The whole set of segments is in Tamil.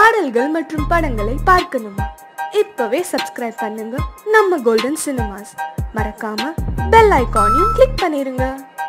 பாடல்கள் மற்றும் படங்களை பார்க்கணுமா இப்பவே சப்ஸ்கிரைப் பண்ணுங்க நம்ம கோல்டன் சினிமாஸ் மறக்காம பெல் ஐகானையும் கிளிக் பண்ணிருங்க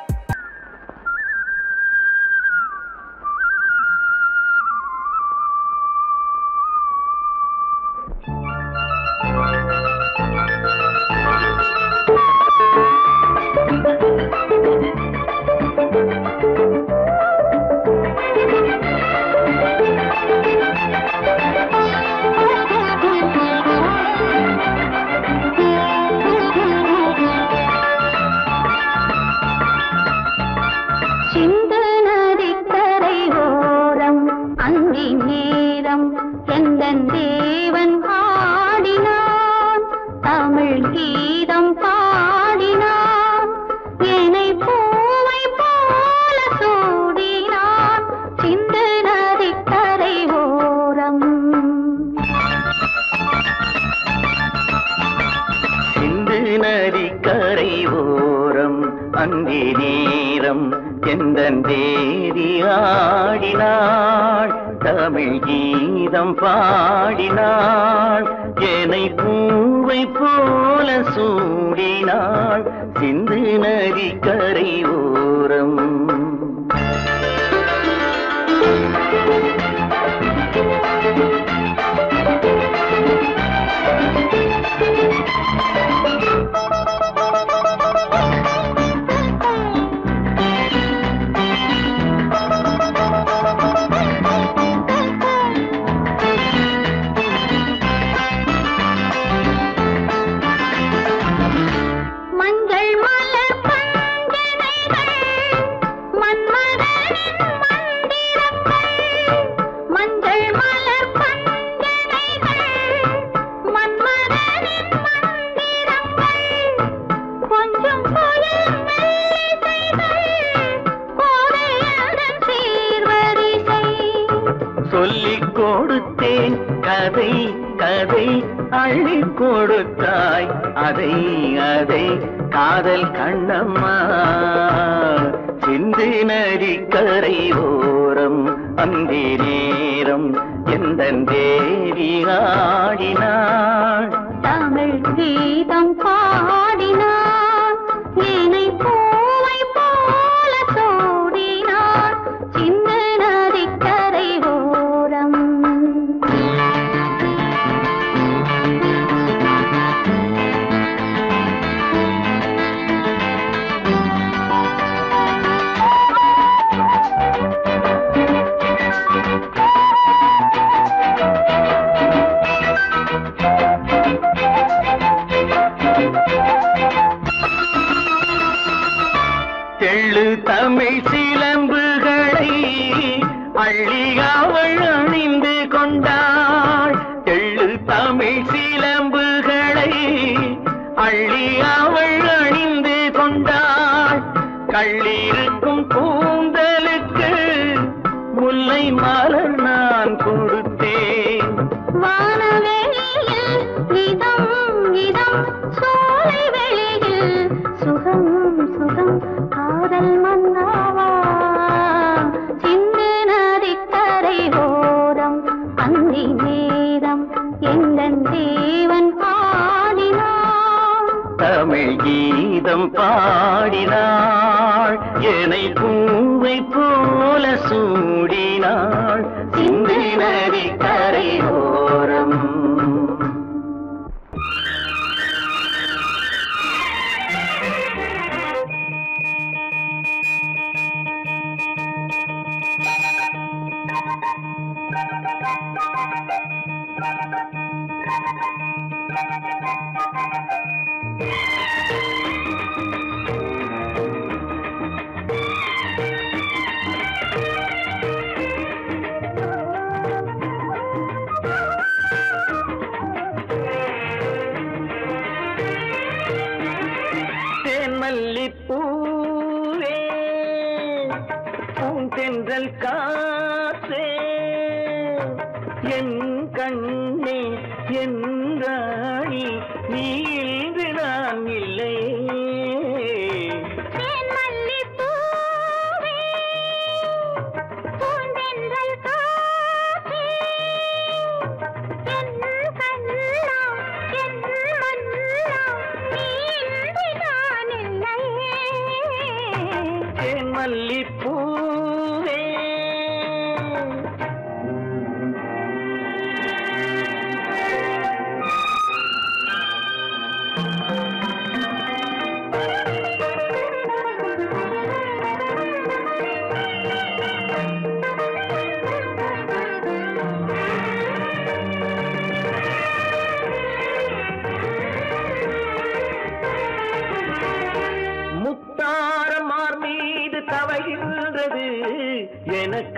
சிந்து நதிக்கரை ஓரம் அந்தி நேரம் எந்தன் தேவன் பாடினான் தமிழ் கீதம் பாடினான் என்னை பூவை போல சூடினான் சிந்து நதிக்கரை ஓரம் சிந்து நதி கரை ஓரம் அந்தி நேரம் எந்தன் தேவி ஆடினாள் தமிழ் கீதம் பாடினாள் என்னை பூவை போல சூடினாள் சிந்து நதி கரை ஓரம் மஞ்சள் மலர் பஞ்சனைகள் மன்மதனின் மந்திரங்கள் மஞ்சள் மலர் பஞ்சனைகள் மன்மதனின் மந்திரங்கள் கொஞ்சம் புயல் மெல்லிசைகள் கோதையதன் சீர்வரிசை சொல்லிக் கொடுத்தேன் கதை கதை அள்ளி கொடுத்தாய் அதை அதை காதல் கண்ணம்மா சிந்து நதி கரை ஓரம் அந்தி நேரம் எந்த தேவி ஆடினாள் தமிழ் கீதம் பாடினான் என்னை பூவை போல சூடினான் சின்ன நதிக்கரை ஓரம் தெள்ளு தமிழ் சிலம்புகளை அள்ளி அவள் அணிந்து கொண்டாள் தெள்ளு தமிழ் சிலம்புகளை அள்ளி அவள் அணிந்து கொண்டாள் கள்ளிருக்கும் கூந்தலுக்கு முல்லை மலர் நான் கொடுத்தேன் வானவெளியில் இதம் இதம் சோலை வெளியில் சுகம் சுகம் காதல் மன்னாவா சிந்து நதிக்கரை ஓரம் அந்தி நேரம் எந்தன் தேவன் பாடினான் தமிழ் கீதம் பாடினாள் என்னை பூவை போல சூடினாள் சிந்து நதி கரை ஓரம் தேன்மல்லிப்பூவே பூந்தென்றல் காற்றே என் கண்ணே என் ராணி நீ இன்று நான் இல்லை தேன்மல்லிப்பூவே, பூந்தென்றல் காற்றே,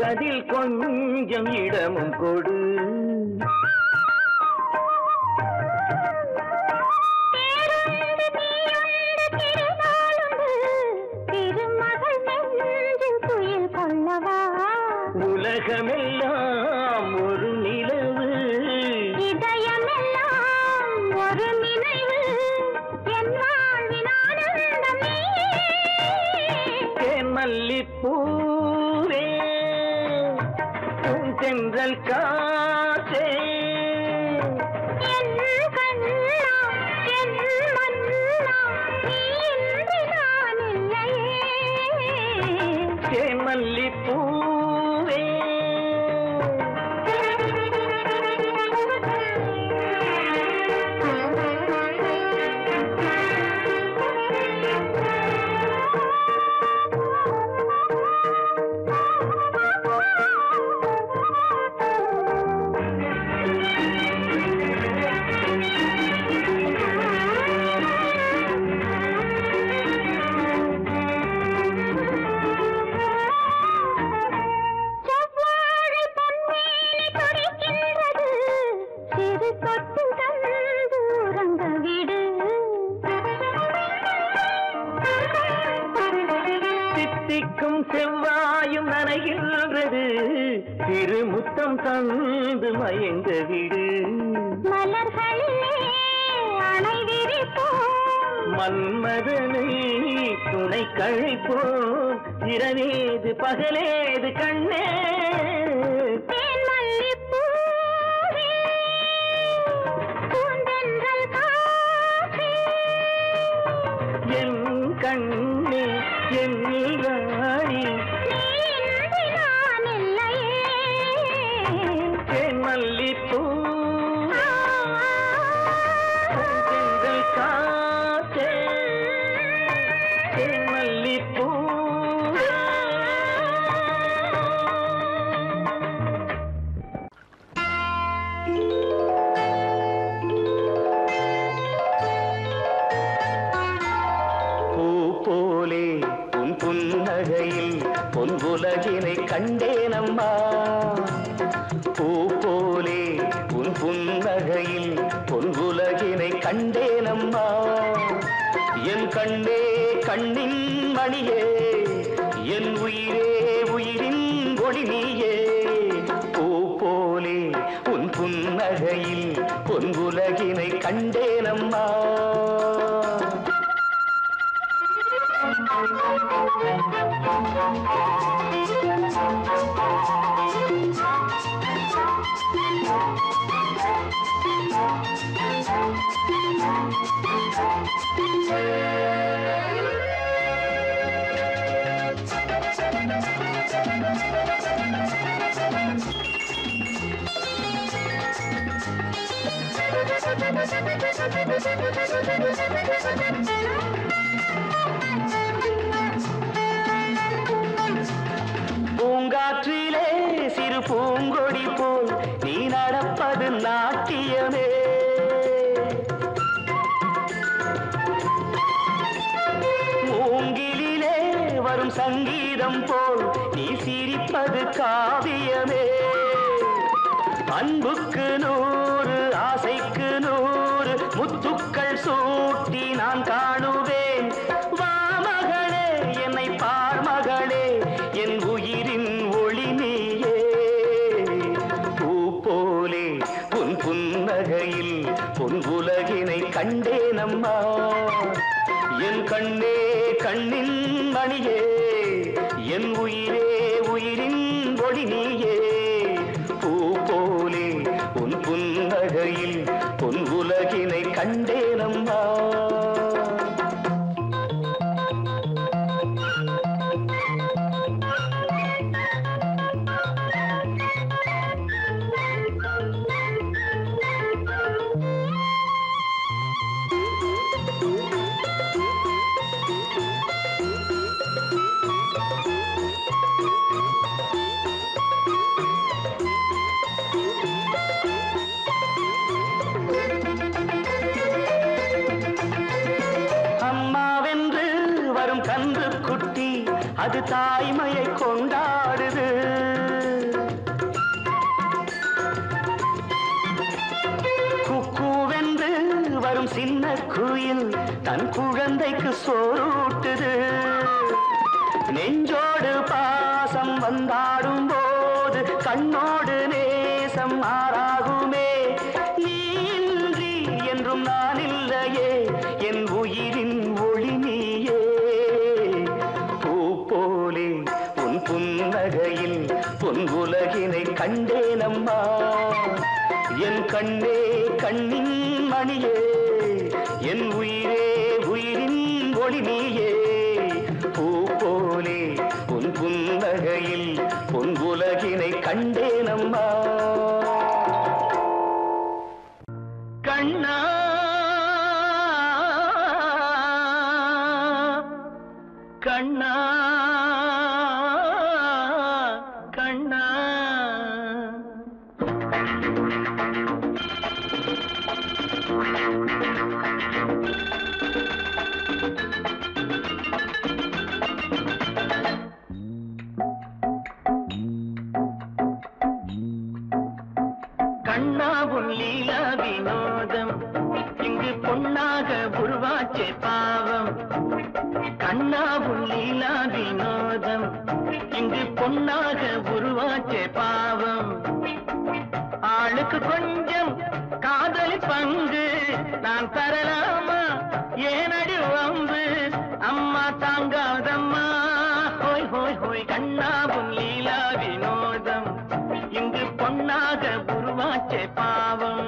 அதில் கொஞ்சம் இடமும் கொடு தேருண்டு தீயுண்டு திருநாளுண்டு திருமகள் நெஞ்சில் துயில் கொள்ளவா உலகமெல்லாம் ஒரு நிலவு இதயமெல்லாம் ஒரு நினைவு என் வாழ்வின் ஆனந்தம் நீயே தேன் மல்லிப்பூவே பூந்தென்றல் காற்றே என் கண்ணா என் மன்னா நீ இன்றி நான் இல்லையே தேன் மல்லிப்பூவே செவ்வாழை பொன்மேனி துடிக்கின்றது சிறு தொட்டு தந்து உறங்க விடு தித்திக்கும் செவ்வாயும் நனைகின்றது திருமுத்தம் தந்து மயங்க விடு மலர்களிலே அணை விரிப்போம் மன்மதனை துணை கழிப்போம் இரவேது பகலேது கண்ணே தேன் மல்லிப்பூவே பூந்தென்றல் காற்றே என் கண்ணே என் ராணி நீ இன்றி நான் இல்லையே தேன் மல்லிப்பூ செங்கல் காற்றே தேன் மல்லிப்பூ பூ போலே உன் புன்னகையில் பொன் உலகினை கண்டேனம்மா பூ போலே உன் புன்னகையில் பொன் உலகினை கண்டேனம்மா என் கண்ணே கண்ணின் மணியே என் உயிரே உயிரின் ஒளி நீயே பூ போலே உன் புன்னகையில் பொன் உலகினை கண்டேனம்மா பூங்காற்றிலே சிறு பூங்கொடி போல் நீ நடப்பது நாட்டியமே மூங்கிலிலே வரும் சங்கீதம் போல் நீ சிரிப்பது காவியமே அன்புக்கு நூறு ஆசைக்கு நூறு முத்துக்கள் சூட்டி நான் காணுவேன் வா மகளே என்னை பார் மகளே என் உயிரின் ஒளி நீயே பூ போலே உன் புன்னகையில் பொன் உலகினை கண்டேனம்மா என் கண்ணே கண்ணின் மணியே என் உயிரே உயிரின் ஒளி நீயே பூ போலே உன் புன்னகையில் பொன் உலகினை கண்டேனம்மா அம்மாவென்று வரும் கன்று குட்டி அது தாய்மையை கொண்டாடுது வரும் சின்ன குயில் தன் குழந்தைக்கு சோறூட்டுது நெஞ்சோடு பாசம் வந்தாடும் போது கண்ணோடு நேசம் மாறாகுமே நீன்றி என்றும் நான் இல்லையே என் உயிரின் ஒளி நீயே பூ போலே உன் புன்னகையில் பொன் உலகினை கண்டேனம்மா என் கண்ணே கண்ணின் மணியே என் உயிரே உயிரின் ஒளி நீயே பூ போலே உன் புன்னகையில் பொன் உலகினை கண்டேனம்மா கண்ணா கண்ணா கண்ணா கண்ணாவும் லீலா வினோதம் இங்கு பொன்னாக உருவாச்சே பாவம் கண்ணாவும் லீலா வினோதம் இங்கு பொன்னாக உருவாச்சே பாவம் ஆளுக்கு கொஞ்சம் காதல் பங்கு நான் தரலாமா ஏனடி வம்பு அம்மா தாங்காதம்மா ஹோய் ஹோய் ஹோய் கண்ணாவும் லீலா வினோதம் இங்கு பொன்னாக உருவாச்சே பாவம்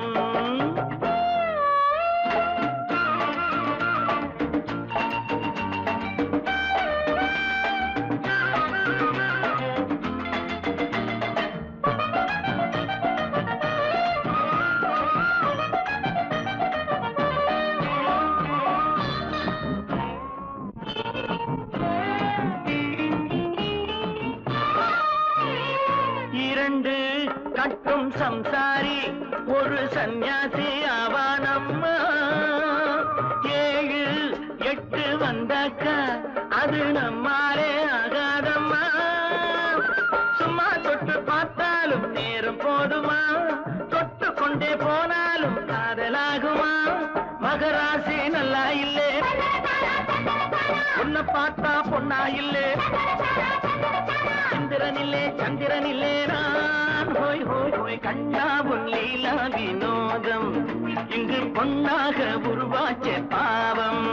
இரண்டு கட்டும் சம்சாரி ஒரு சந்நியாசி ஆவானம்மா ஏழு எட்டு வந்தாக்க அது நம்மாலே ஆகாதம்மா சும்மா தொட்டு பார்த்தாலும் நேரம் போதுமா தொட்டு கொண்டே போனாலும் காதலாகுமா மகராசி நல்லா இல்லே உன்னை பார்த்தா பொண்ணா இல்லே சந்திரனில்லே சந்திரனில்லே நான் ஹோய் ஹோய் ஹோய் கண்ணா உன் லீலா வினோதம் இங்கு பொன்னாக உருவாச்ச பாவம்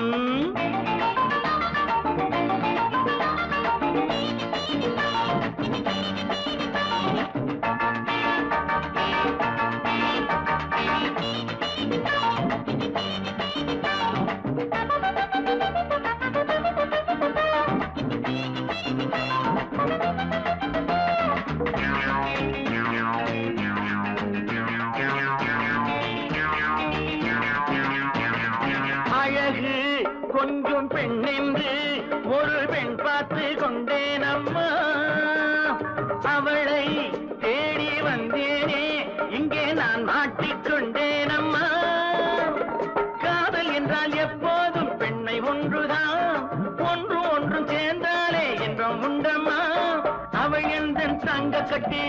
அழகு கொஞ்சம் பெண் என்று ஒரு பெண் பார்த்து கொண்டேன் அம்மா அவளை தேடி வந்தேனே இங்கே நான் மாட்டிக்கொண்டேன் அம்மா காதல் என்றால் எப்போதும் பெண்ணை ஒன்றுதான் ஒன்று ஒன்றும் சேர்ந்தாலே என்றும் உண்டம்மா அவள் எந்த தங்க கட்டி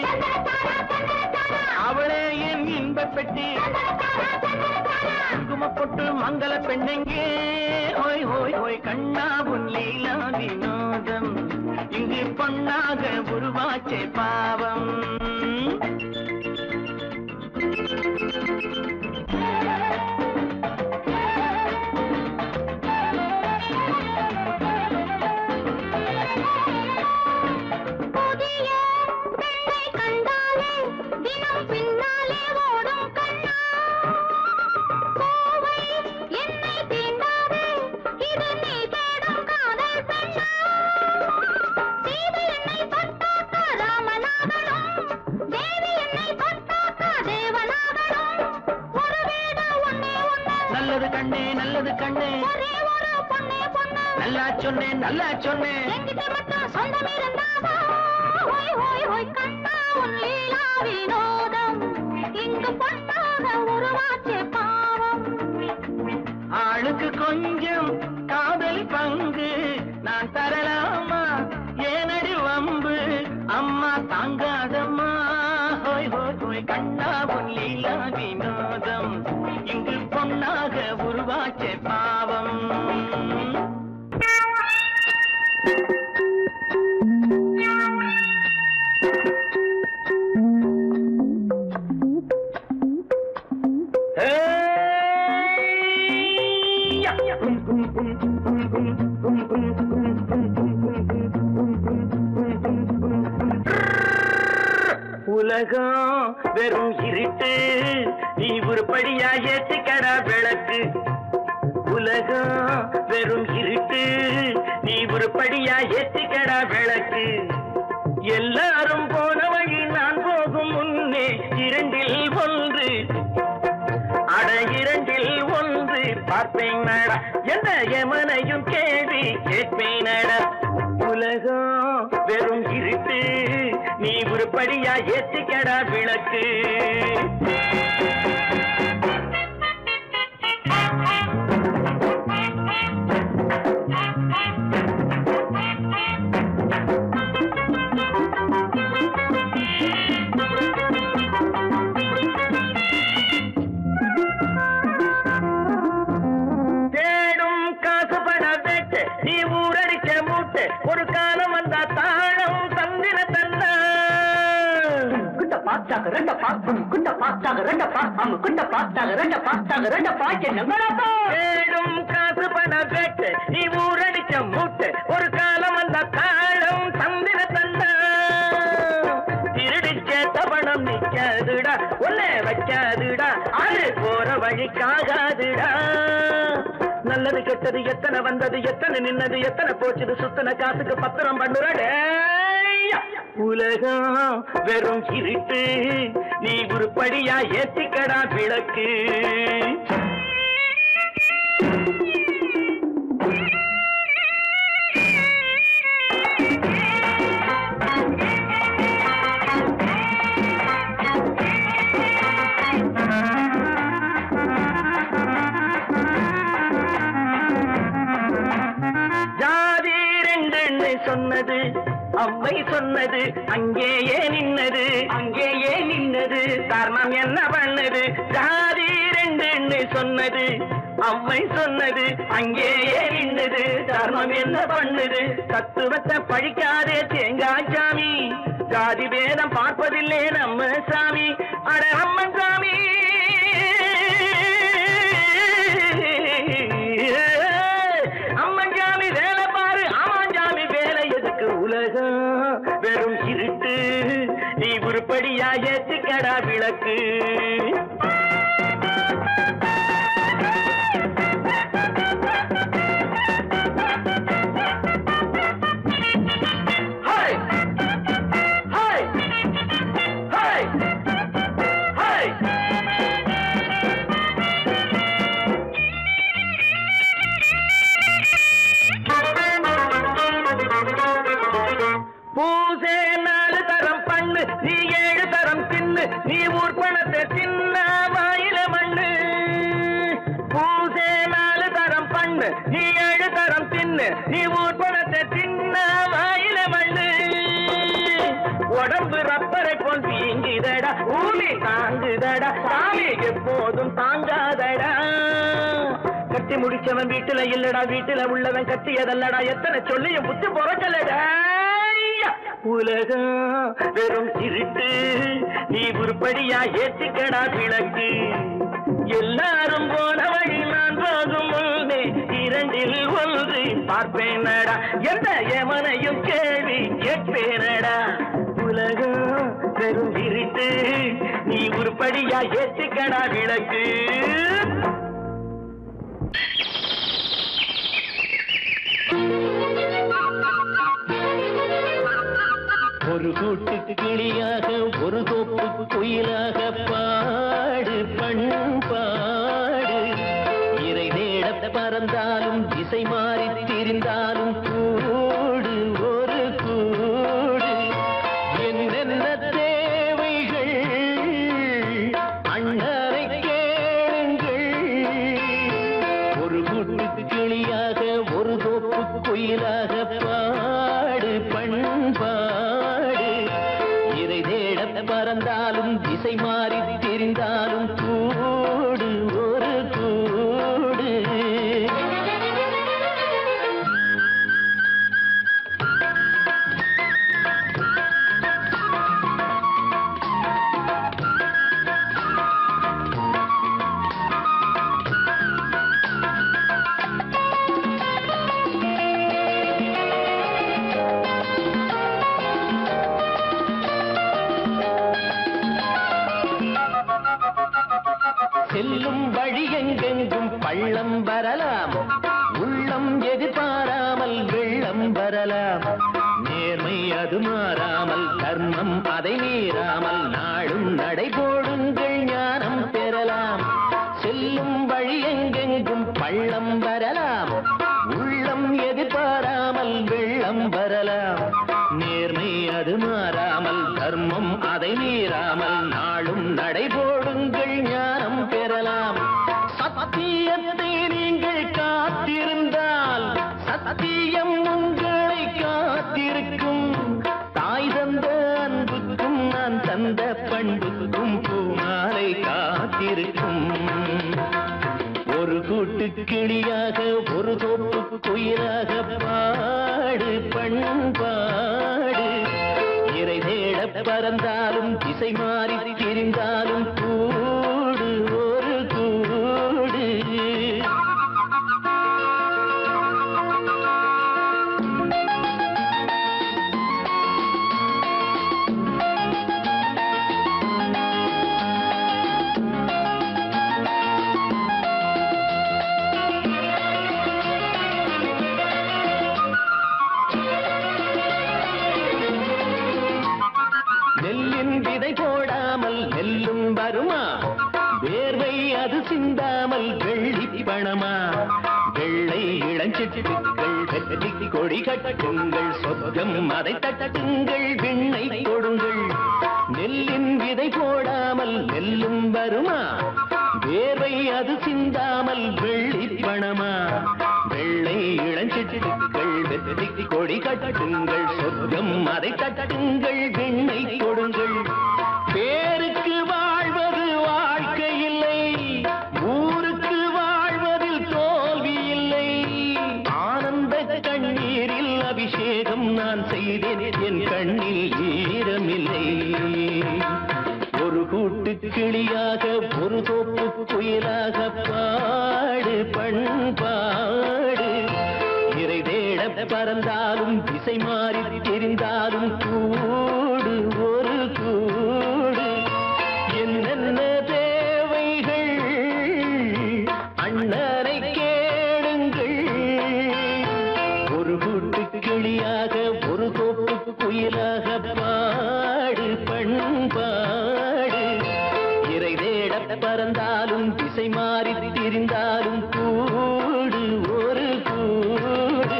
அவளே என் இன்ப பெட்டி குங்குமப்பொட்டு மங்கள பெண்ணெங்கே ஹோய் ஹோய் ஹோய் கண்ணா உன் லீலா வினோதம் இங்கு பொன்னாக உருவாச்சே பாவம் புதிய பெண்ணை கண்டாலே தினம் பின்னாலே ஓடும் கண்ணா கோவை என்னை தீண்டாதே இது நீ தேடும் காதல் பெண்ணா சீதை என்னை தொட்டாக்க ராமனாகணும் தேவி என்னை தொட்டாக்க தேவனாகணும் ஒரு வீடு ஒன்னே ஒண்ணு நல்லது கண்ணே நல்லது கண்ணே ஒரே ஒரு பொண்ணே பொண்ணு நல்லா சொன்னேன் நல்லா சொன்னேன் என்கிட்ட மட்டும் சொந்தம் இருந்தாவா ஹோய் ஹோய் ஹோய் கண்ணா உன் லீலா வினோதம் இங்கு பொன்னாக உருவாச்சே பாவம் ஆளுக்கு கொஞ்சம் காதல் பங்கு நான் தரலாமா ஏனடி வம்பு அம்மா தாங்காதம்மா ஹோய் ஹோய் ஹோய் கண்ணா உன் லீலா வினோதம் இங்கு பொன்னாக உலகம் வெறும் இருட்டு நீ உருப்படியா ஏத்திக்கடா விளக்கு உலகம் வெறும் இருட்டு நீ உருப்படியா ஏத்திக்கடா விளக்கு எல்லாரும் போன வழி நான் போகும் முன்னே இரண்டில் ஒன்று அட இரண்டில் ஒன்று பார்ப்பேன் நட எந்த எமனையும் கேள்வி கேட்பேன் நட உலகம் வெறும் இருட்டு நீ உருப்படியா ஏத்திக்கடா விளக்கு தேடும் காசு பண வேட்டு நீ ஊரடிச்ச மூட்டு ஒரு காலம் வந்தா தாழம் தந்திர தந்தா குண்ட பாச்சாக ரெண்ட பாத்தும் குண்ட பாச்சாக ரெண்ட பாத்தாம குண்ட பாச்சாக ரெண்ட பாச்சாக ரெண்ட பாய்ச்ச நம்பராப்பா தேடும் காசு பண வேட்டு நீ ஊரடிச்ச மூட்டு ஒரு காலம் வந்தா தாழம் தந்திர தந்தா திருடி சேர்த்த பணம் நிக்காதுடா ஒன்னே வைக்காதுடா அது போற வழிக்காகாதுடா நல்லது கெட்டது எத்தனை வந்தது எத்தனை நின்னது எத்தனை போச்சுது சுத்தன காசுக்கு பத்திரம் பண்ணுறடே உலகம் வெறும் இருட்டு நீ உருப்படியா ஏத்திக்கடா விளக்கு ஜாதி ரெண்டுன்னு சொன்னது அம்மை சொன்னது அங்கேயே நின்னது அங்கேயே நின்னது காரணம் என்ன பண்ணது ஜாதி ரெண்டுன்னு சொன்னது அம்மை சொன்னது அங்கேயே நின்னது தர்மம் என்ன பண்ணுது தத்துவத்தை பழிக்காதே தேங்காய் சாமி ஜாதி பேதம் பார்ப்பதில்லே நம்ம சாமி அட அம்மன் சாமி அம்மன் சாமி வேலை பாரு ஆமான் சாமி வேலை எதுக்கு உலகம் வெறும் இருட்டு நீ உருப்படியா ஏத்திக்கடா விளக்கு ஹாய் ஹாய் ஹாய் ஹாய் பூசே நாலு தரம் பண்ணு நீ ஏழு தரம் தின்னு நீ ஊர் பணத்தை தின்ன வாயில மண்ணு பூசே நாலு தரம் பண்ணு நீ ஏழு தரம் தின்னு நீ ஊர் பணத்தை தின்ன வாயில மண்ணு உடம்பு ரப்பரை போல் வீங்குதடா ஊமி தாங்குதடா சாமி எப்போதும் தாங்காதடா கட்டி முடிச்சவன் வீட்டுல இல்லடா வீட்டுல உள்ளவன் கட்டியதல்லடா எத்தனை சொல்லியும் புத்தி பொறக்கலடா உலகம் வெறும் திருட்டு நீ உருப்படியா ஏத்திக்கடா விளக்கு எல்லாரும் போன வழி நான் போகும் முன்னே இரண்டில் ஒன்று பார்ப்பேனடா எந்த எமனையும் கேள்வி கேட்பேனடா உலகம் வெறும் இருட்டு நீ உருப்படியா ஏத்திக்கடா விளக்கு ஒரு கூட்டுக்கு கிளியாக ஒரு தோப்பு குயிலாக பாடு பண்பாடு இறை தேட பறந்தாலும் திசை மாறி திரிந்தாலும் கூடு ஒரு கூடு என்னென்ன தேவைகள் அண்ணரை கேளுங்கள் ஒரு கூட்டுக்கு கிளியாக ஒரு தோப்பு குயிலாக பாடு பண்பாடு இறை தேட பறந்தாலும் திசை மாறி தெரிந்தாலும் கூடு ஒரு கூடு செல்லும் வழி எங்கெங்கும் பள்ளம் வரலாம் உள்ளம் எதிர்பாராமல் வெள்ளம் வரலாம் நேர்மை அது மாறாமல் தர்மம் அதை மீறாமல் நாளும் நடைபோடுங்கள் ஞானம் பெறலாம் செல்லும் வழி எங்கெங்கும் பள்ளம் வரலாம் உள்ளம் எதிர்பாராமல் வெள்ளம் வரலாம் நேர்மை அது மாறாமல் தர்மம் அதை மீறாமல் நாளும் நடைபோடுங்கள் ஞானம் பெறலாம் சத்தியத்தை நீங்கள் காத்திருந்தால் சத்தியம் உங்களை காத்திருக்கும் தாய் தந்த அன்புக்கும் நான் தந்த பண்புக்கும் பூமாலை காத்திருக்கும் ஒரு கூட்டு கிளியாக ஒரு தோப்பு குயிலாக பாடு பண்பாடு இறை தேட பறந்தாலும் திசை மாறி திரிந்தாலும் கூடு ஒரு கூடு நெல்லின் விதை போடாமல் நெல்லும் வருமா வேர்வை அது சிந்தாமல் வெள்ளி பணமா வெள்ளை இளஞ்சிட்டுக்கள் வெற்றி கொடி கட்டுங்கள் சொர்க்கம் அதை தட்டுங்கள் விண்ணை கொடுங்கள் நெல்லின் விதை போடாமல் நெல்லும் வருமா வேர்வை அது சிந்தாமல் வெள்ளி பணமா வெள்ளை இளஞ்சிட்டுக்கள் வெற்றி கொடி கட்டுங்கள் சொர்க்கம் அதை தட்டுங்கள் விண்ணை கொடுங்கள் பேருக்கு வாழ்வது வாழ்க்கை இல்லை ஊருக்கு வாழ்வதில் தோல்வி இல்லை ஆனந்த கண்ணீரில் அபிஷேகம் நான் செய்தேன் என் கண்ணில் ஈரமில்லை ஒரு கூட்டு கிளியாக ஒரு தோப்பு குயிலாக பாடு பண்பாடு இறை தேட பறந்தாலும் திசை மாறி தெரிந்தாலும் கூடு ஒரு கூடு என்னென்ன தேவைகள் அண்ணனை கேளுங்கள் ஒரு கூட்டு கிளியாக ஒரு தோப்பு குயிலாக பாடு பண்பாடு இறை தேட பறந்தாலும் திசை மாறி திரிந்தாலும் கூடு ஒரு கூடு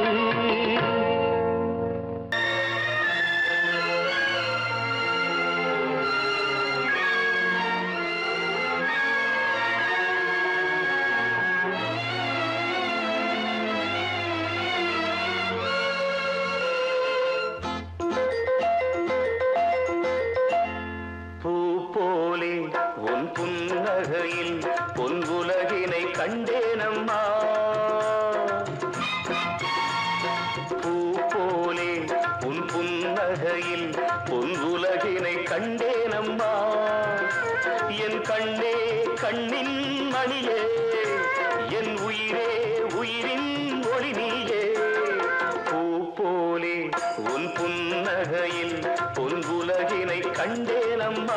பூ போலே உன் புன்னகையில் பொன் உலகினை கண்டேனம்மா பூ போலே உன் புன்னகையில் பொன் உலகினை கண்டேனம்மா என் கண்ணே கண்ணின் மணியே என் உயிரே உயிரின் ஒளி நீயே பூ போலே உன் புன்னகையில் பொன் உலகினை கண்டேனம்மா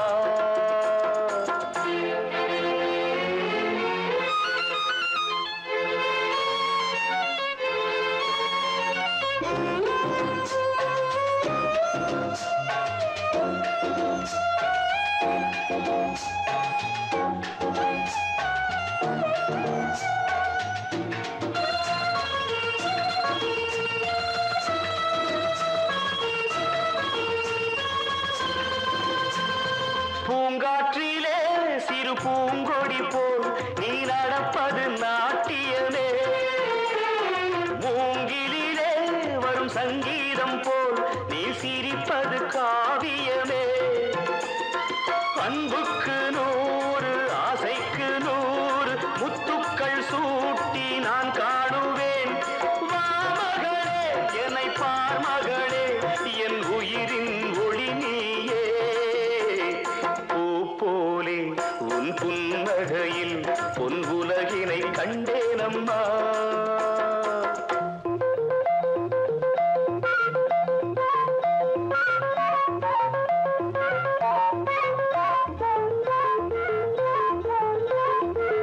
பூங்காற்றிலே சிறு பூங்கொடி போல் நீ நடப்பது நாட்டியமே மூங்கிலிலே வரும் சங்கீதம் போல் நீ சிரிப்பது காவியமே அன்புக்கு நூறு ஆசைக்கு நூறு முத்துக்கள் சூட்டி நான் காணுவேன் வா மகளே என்னை பார் மகளே என் உயிரின் ஒளி நீயே பூ போலே உன் புன்னகையில் பொன் உலகினை கண்டேனம்மா Thank you.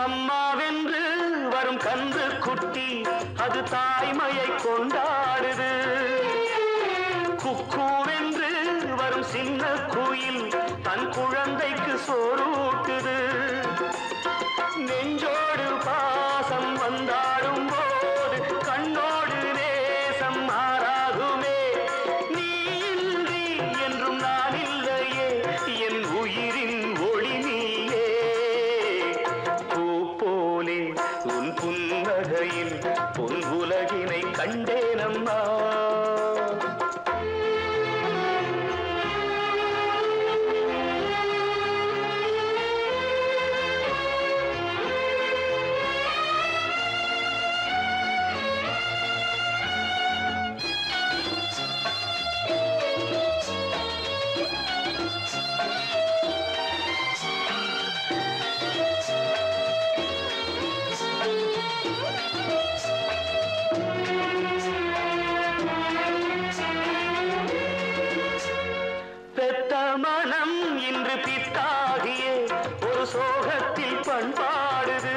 அம்மாவென்று வரும் கன்று குட்டி அது தாய்மையை கொண்டாடுது குக்கூவென்று வரும் சின்ன குயில் தன் குழந்தைக்கு சோறூட்டுது நெஞ்சோடு பாசம் வந்தாடும் போது கண்ணோடு நேசம் மாறாகுமே நீ இன்றி என்றும் நான் இல்லையே என் உயிரின் ஒளி நீயே பூ போலே உன் புன்னகையில் பொன் உலகினை கண்டேனம்மா பெத்த மனம் இன்று பித்தாகிய ஒரு சோகத்தில் பண்பாடுது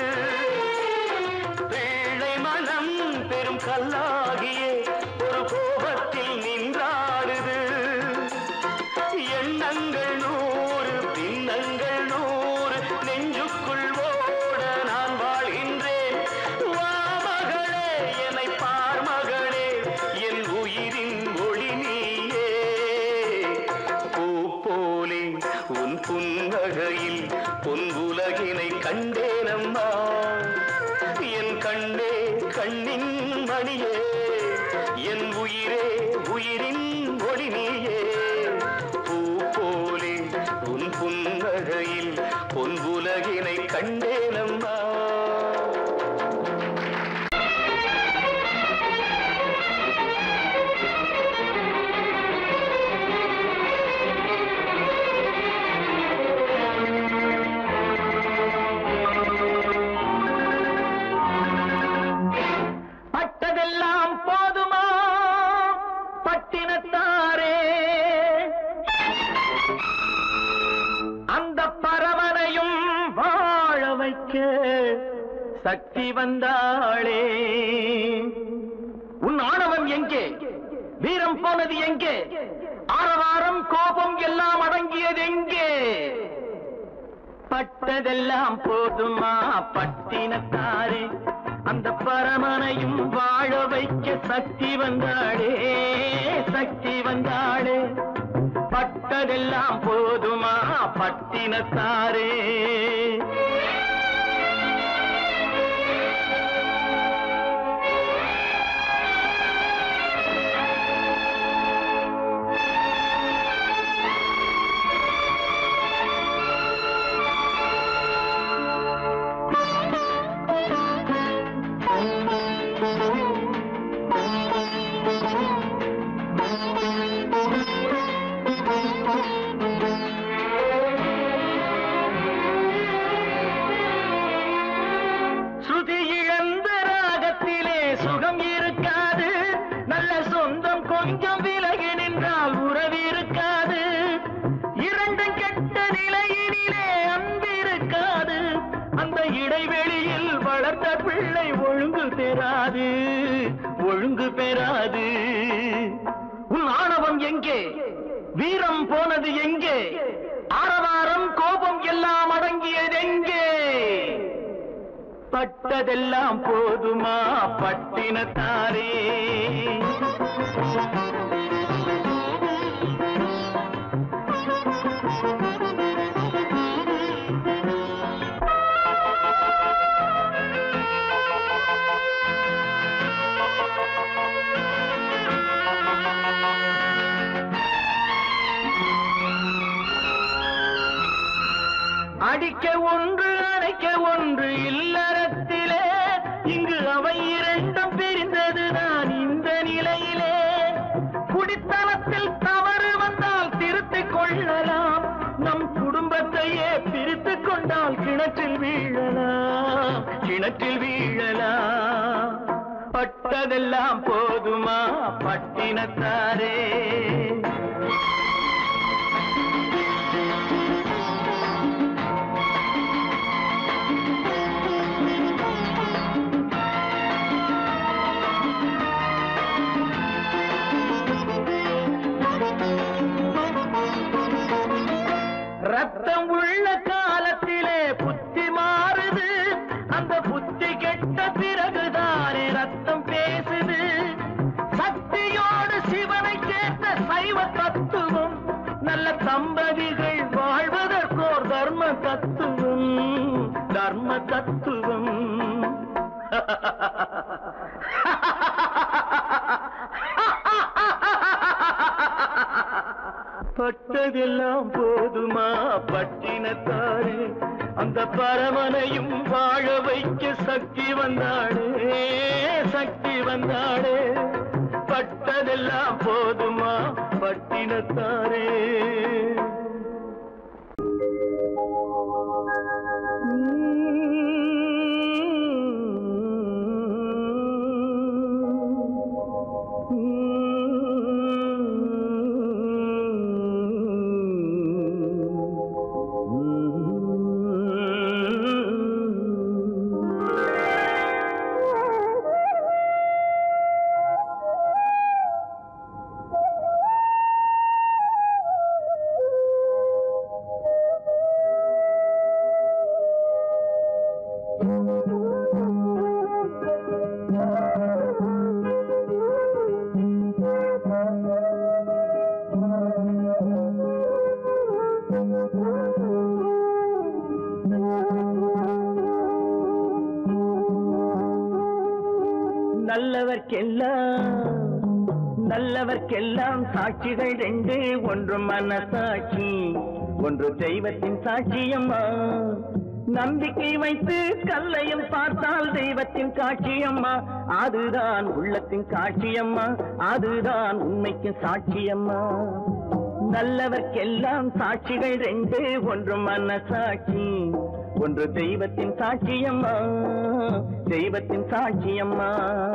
பிள்ளை மனம் பெரும் கல்லாகிய ஒரு கோபத்தில் நின்றாடுது எண்ணங்கள் நூறு பின்னங்கள் நூறு நெஞ்சுக்குள் ஓட நான் வாழ்கின்றேன் வா மகளே என்னை பார் மகளே என் உயிரின் ஒளி நீயே பூ போலே உன் புன்னகையில் பொன் உலகினை கண்டேனம்மா என் கண்ணே கண்ணின் மணியே என் உயிரே உயிரின் ஒளி நீயே பூ போலே உன் புன்னகையில் பொன் உலகினை கண்டேனம்மா பட்டதெல்லாம் போதுமா பட்டினத்தாரே அந்த பரவனையும் வாழ வைக்க சக்தி வந்தாளே உன் ஆணவம் எங்கே வீரம் போனது எங்கே ஆரவாரம் கோபம் எல்லாம் அடங்கியது எங்கே பட்டதெல்லாம் போதுமா பட்டினத்தாரே அந்த பரமனையும் வாழ வைக்க சக்தி வந்தாளே சக்தி வந்தாளே பட்டதெல்லாம் போதுமா பட்டினத்தாரே ஸ்ருதி இழந்த ராகத்திலே சுகம் இருக்காது நல்ல சொந்தம் கொஞ்சம் விலகி நின்றால் உறவு இருக்காது இரண்டும் கெட்ட நிலையினிலே அன்பு இருக்காது அந்த இடைவெளியில் வளர்த்த பிள்ளை ஒழுங்கு பெறாது ஒழுங்கு பெறாது உன் ஆணவம் எங்கே வீரம் போனது எங்கே ஆரவாரம் கோபம் எல்லாம் அடங்கியது எங்கே பட்டதெல்லாம் போதுமா பட்டினத்தாரே அடிக்க ஒன்று அணைக்க ஒன்று இல்லறத்திலே இங்கு அவை இரண்டும் பிரிந்தது நான் இந்த நிலையிலே குடித்தனத்தில் தவறு வந்தால் திருத்திக் கொள்ளலாம் நம் குடும்பத்தையே பிரித்துக் கொண்டால் கிணற்றில் வீழலாம் கிணற்றில் வீழலாம் பட்டதெல்லாம் போதுமா பட்டினத்தாரே தர்ம தத்துவம் பட்டதெல்லாம் போதுமா பட்டினத்தாரே அந்த பரமனையும் வாழ வைக்க சக்தி வந்தாளே சக்தி வந்தாளே பட்டதெல்லாம் போதுமா பட்டினத்தாரே நல்லவர்க்கெல்லாம் நல்லவர்க்கெல்லாம் சாட்சிகள் ரெண்டு ஒன்று மனசாட்சி ஒன்று தெய்வத்தின் சாட்சியம்மா நம்பிக்கை வைத்து கல்லையும் பார்த்தால் தெய்வத்தின் காட்சியம்மா அதுதான் உள்ளத்தின் காட்சியம்மா அதுதான் உண்மைக்கு சாட்சியம்மா நல்லவர்க்கெல்லாம் சாட்சிகள் ரெண்டு ஒன்று மனசாட்சி ஒன்று தெய்வத்தின் சாட்சியம்மா தெய்வத்தின் சாட்சியம்மா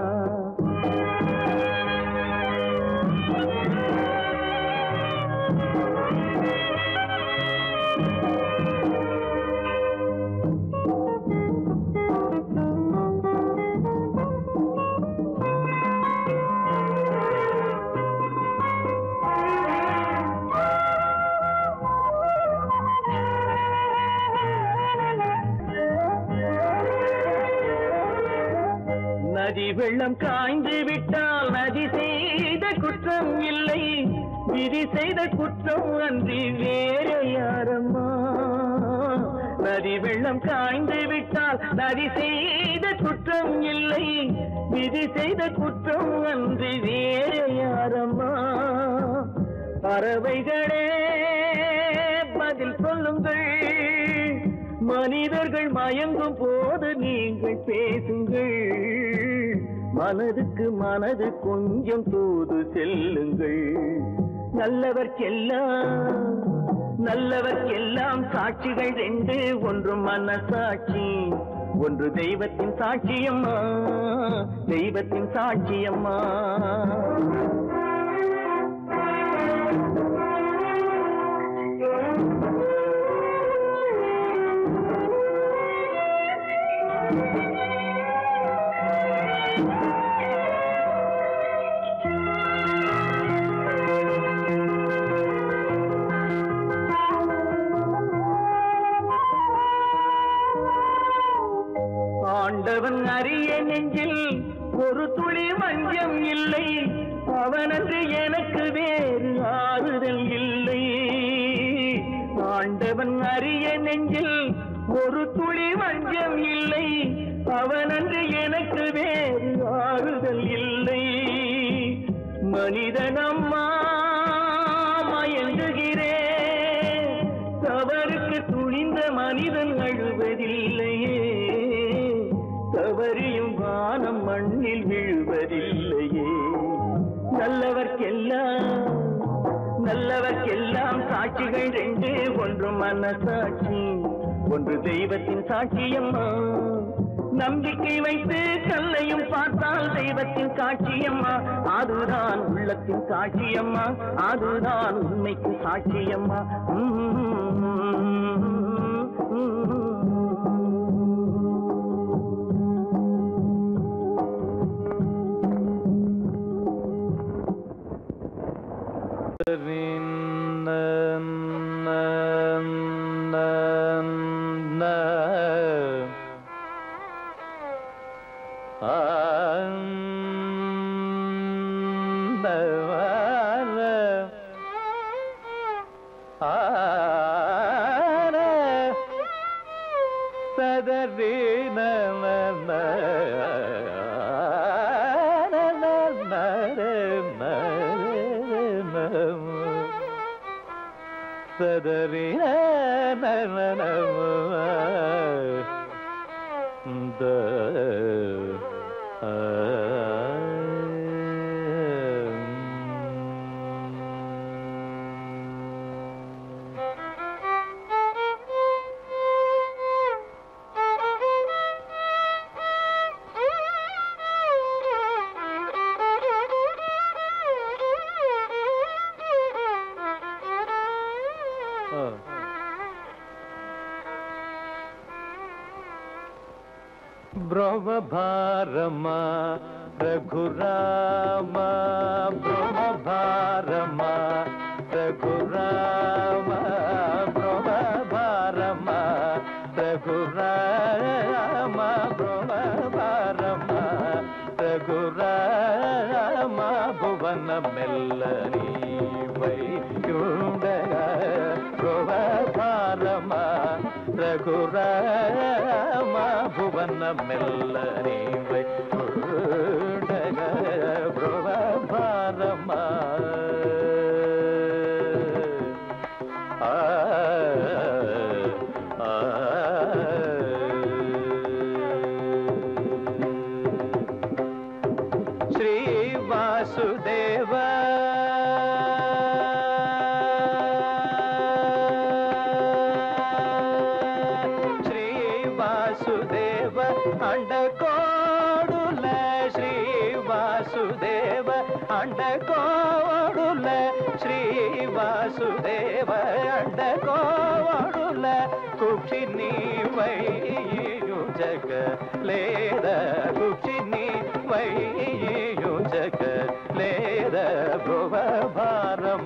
நதி வெள்ளம் காய்ந்து விட்டால் நதி செய்த குற்றம் இல்லை விதி செய்த குற்றம் அன்றி வேற யாரம்மா நதி வெள்ளம் காய்ந்து விட்டால் நதி செய்த குற்றம் இல்லை விதி செய்த குற்றம் அன்றி வேற யாரம்மா பறவைகளே பதில் சொல்லுங்கள் மனிதர்கள் மயங்கும் போது நீங்கள் பேசுங்கள் மனதுக்கு மனது கொஞ்சம் தூது செல்லுங்கள் நல்லவர்க்கெல்லாம் நல்லவர்க்கெல்லாம் சாட்சிகள் ரெண்டு ஒன்று மனசாட்சி ஒன்று தெய்வத்தின் சாட்சியம்மா தெய்வத்தின் சாட்சியம்மா ஆண்டவன் அறிய நெஞ்சில் ஒரு துளி மஞ்சம் இல்லை அவனன்று எனக்கு வேறு ஆறுதல் இல்லை ஆண்டவன் அறிய நெஞ்சில் ஒரு துளி மஞ்சம் இல்லை அவனன்று எனக்கு வேறு ஆறுதல் இல்லை மனிதனம்மா மயங்குகிறேன் தவறுக்கு துணிந்த மனிதன் அழுவதில்லையே தவறியும் வானம் மண்ணில் விழுவதில்லையே நல்லவர்க்கெல்லாம் நல்லவர்க்கெல்லாம் சாட்சிகள் ரெண்டு ஒன்று மனசாட்சி ஒன்று தெய்வத்தின் சாட்சியம்மா நம்பிக்கை வைத்து கல்லையும் பார்த்தால் தெய்வத்தின் காட்சியம்மா அதுதான் உள்ளத்தின் காட்சியம்மா அதுதான் உண்மைக்கு சாட்சியம்மா ஆ சதரி ந ந ந ந ந ந ரே ந ரே ந சதரி ந ந ந ந த బ్రహ్మభారమా రఘురామ బ్రహ్మభారమా రఘురామ బ్రహ్మభారమా రఘురామ బ్రహ్మభారమా రఘురామ భువన మెల్లని వైకుండగ ప్రభారమా రఘురామ భువన మెల్లని వైకుండగ ప్రభారమా ఆ ఆ శ్రీ వాసుదేవ శ్రీ వాసుదేవ అండకోడుల శ్రీ వాసుదేవ అండకోడుల శ్రీ వాసుదేవ అండకోడుల కుక్షిని వైయు జగ లేద కుక్షిని వైయు జగ లేద భువ భారమ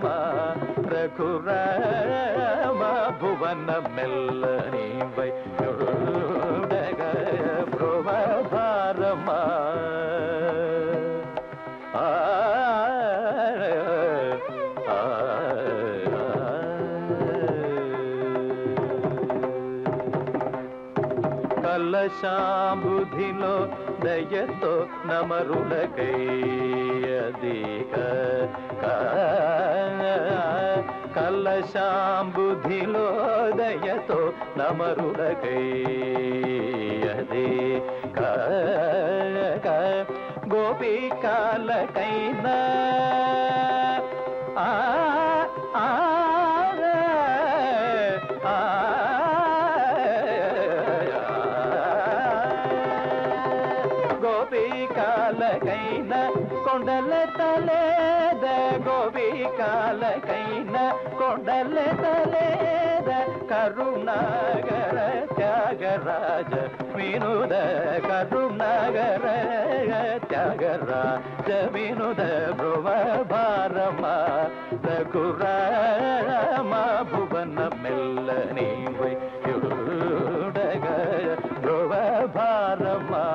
రఘురామ భువన మెల్లని వై భువ భారమ ఆ ఆ కలశాంబుధిలో దయతో నమరులకై అధిక కలశాంబుధిలో దయతో నమరులకై అదే గోపికాలకైనా ఆ ఆ ఆ గోపికాలకైన కొండల తలేద గోపికాలకైన కొండల తలేద కరుణాగర త్యాగరాజ వినుద కరుణాగర త్యాగరాజ వినుద భ్రువ భారమ రఘురామ భువన మెల్లని యుడగ భ్రువ భారమా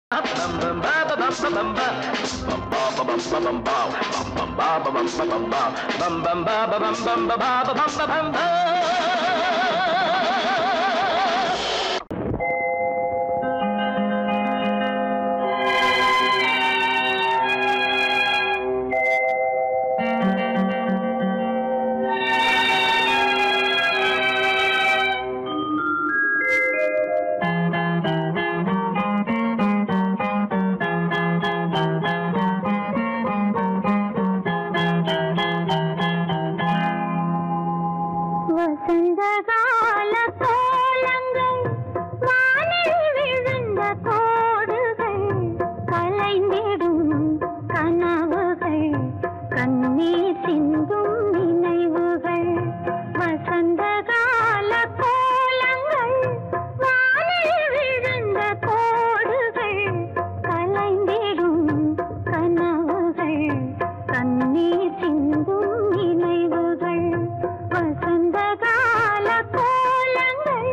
வசந்த கால கோலங்கள் வானில் விழுந்த கோடுகள் கலைந்திடும் கனவுகள் கண்ணீர் சிந்தும் நினைவுகள் வசந்த கால கோலங்கள் வானில் விழுந்த கோடுகள் கலைந்திடும் கனவுகள் கண்ணீர் சிந்தும் நினைவுகள் வசந்த கால கோலங்கள்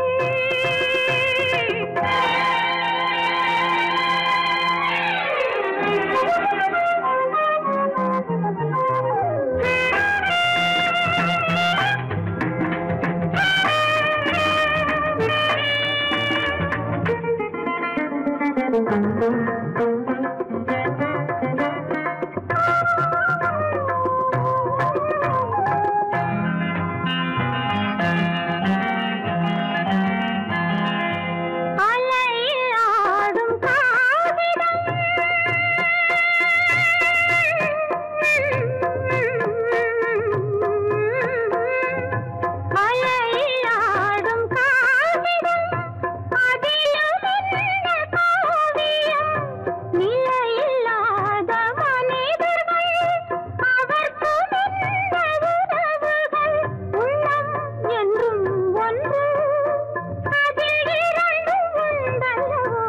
அலையில் ஆடும் காவிடம் அலையில் ஆடும் காவிடம் அதிலும் என்ன காவியம் நிலையில்லாத மனிதர்கள் அவர்க்கும் என்ன உறவுகள் உள்ளம் என்றும் ஒன்று அதில் இரண்டு உண்டல்லவோ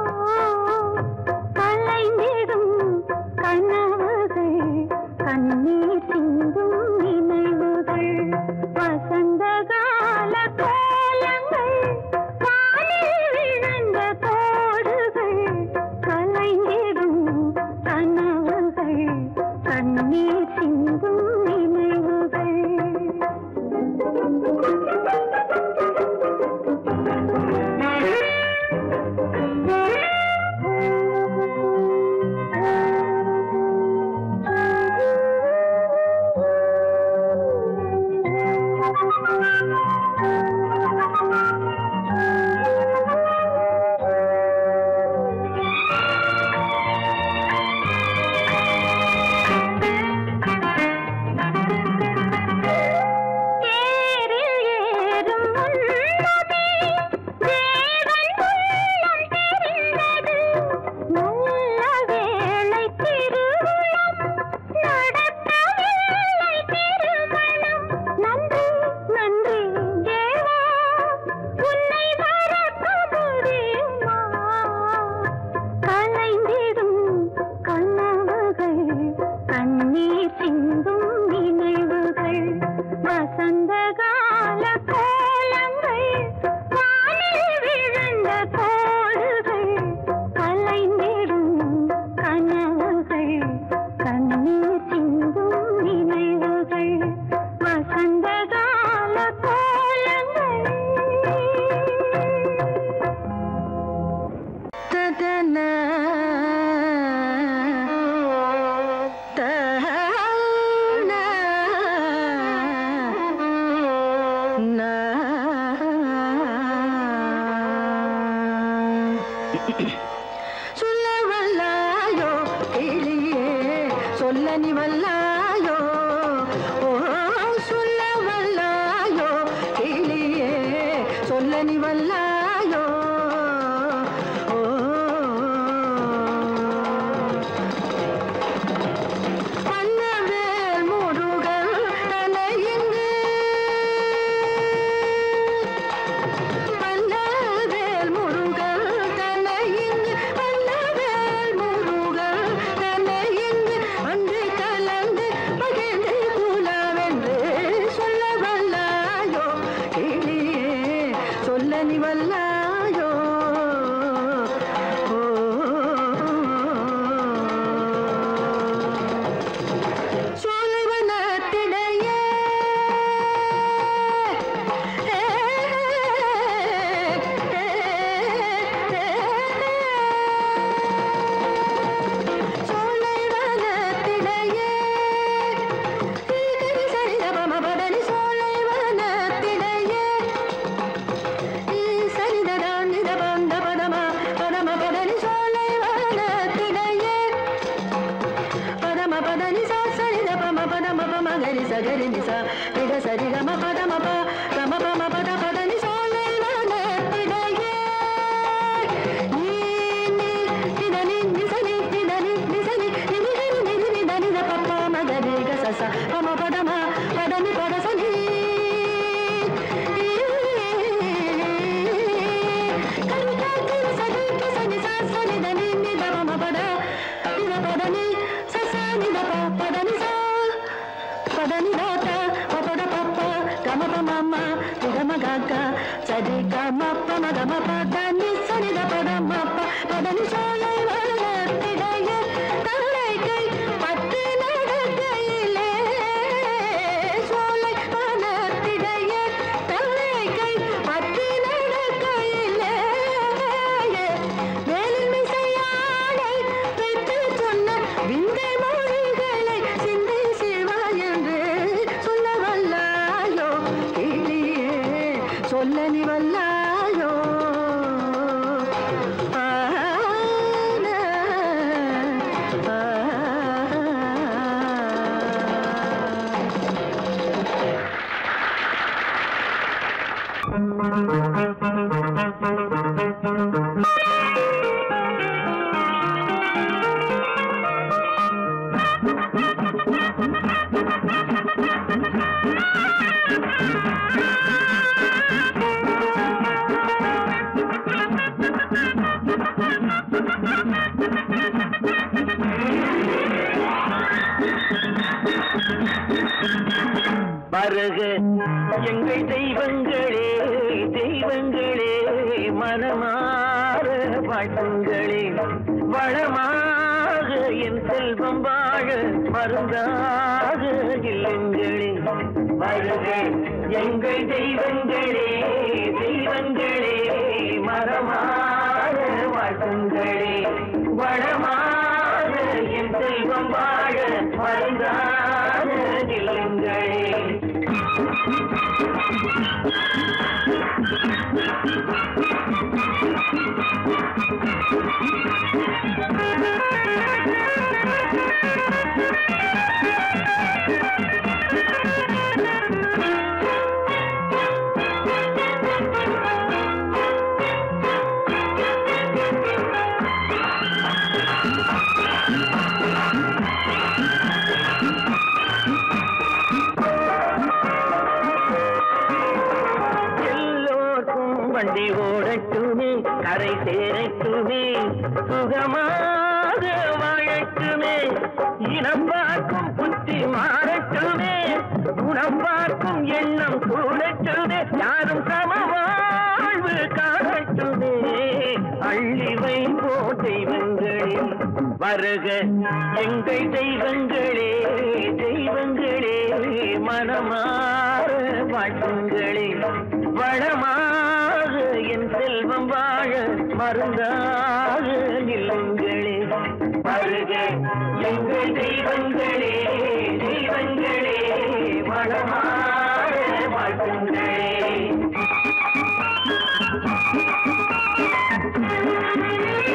கலைந்திடும் கனவுகள் கண்ணீர் சிந்தும் நினைவுகள் வசந்த கால கோலங்கள் வானில் விழுந்த கோடுகள் கலைந்திடும் கனவுகள் கண்ணீர் சிந்தும் நினைவுகள் தேரில் ஏறும் முன்னமே தேவன் உள்ளம் தெரிந்தது நல்ல வேளை திருவுளம் நடக்கவில்லை திருமணம் நன்றி நன்றி தேவா உன்னை மறக்க முடியுமா கலைந்திடும் கனவுகள் கண்ணீர் சிந்தும் நினைவுகள் வசந்த கால கோலங்கள் வானில் விழுந்த கோடுகள் கலைந்திடும் கனவுகள் கண்ணீர் சிந்தும் நினைவுகள் வசந்த கால கோலங்கள் சொல்ல வல்லாயோ கிளியே சொல்ல நீ வல்லாயோ ஓ சொல்ல வல்லாயோ கிளியே சொல்ல நீ வல்லாயோ ஓ மன்னவேல் முருகன் தனையிங்கு மன்னவேல் முருகன் தனையிங்கு மன்னவேல் முருகன் தனையிங்கு அன்று கலந்த சரி கம பத மப கம பம பத பத நி சோலை வனத்திடையே நீ நீ நிதனி நிசனி நிதனி நிசனி நிதி நிதி நிதி நிதனி த பப்ப மகரி க சச பம பத ம பத நி பத சனி சரி கமப்ப மதம பதனி சரித பதம பதனி சோலை வளர்த்திடையே தலை கை பத்து நடக்கையிலே சோலை வளர்த்திடையே தலை கை பத்து நடக்கையிலே மேலில் மிசையாடை வைத்து சொன்ன விந்தை மொழிகளை சிந்தை சிவா என்று சொல்ல வல்லாயோ கிளியே சொல்ல நீ வல்லாயோ ஆன, ஆ வருக எங்கள் தெய்வங்களே தெய்வங்களே மனமாற வாழ்த்துங்களே வளமாக என் செல்வம் வாழ மருந்தாக இல்லங்களே வருக எங்கள் தெய்வங்களே தெய்வங்களே மரமாற வாழ்த்துங்களே வளமாக என் செல்வம் வாழ மருந்தாக இல்லங்களே எல்லோர்க்கும் வண்டி ஓடட்டுமே கரை சேரட்டுமே சுகமாக வாழட்டுமே இனம் பார்க்கும் புத்தி மாறட்டுமே குணம் பார்க்கும் எண்ணம் கூடட்டுமே யாரும் சமவாழ்வு காணட்டுமே அள்ளிவை போ தெய்வங்களே வருக எங்கள் தெய்வங்களே தெய்வங்களே மனமாற வாழ்த்துங்களே வளமாக என் செல்வம் வாழ மருந்தாக இல்லங்களே வருக எங்கள் தெய்வங்களே தெய்வங்களே வளமாக வாழ்த்துங்களே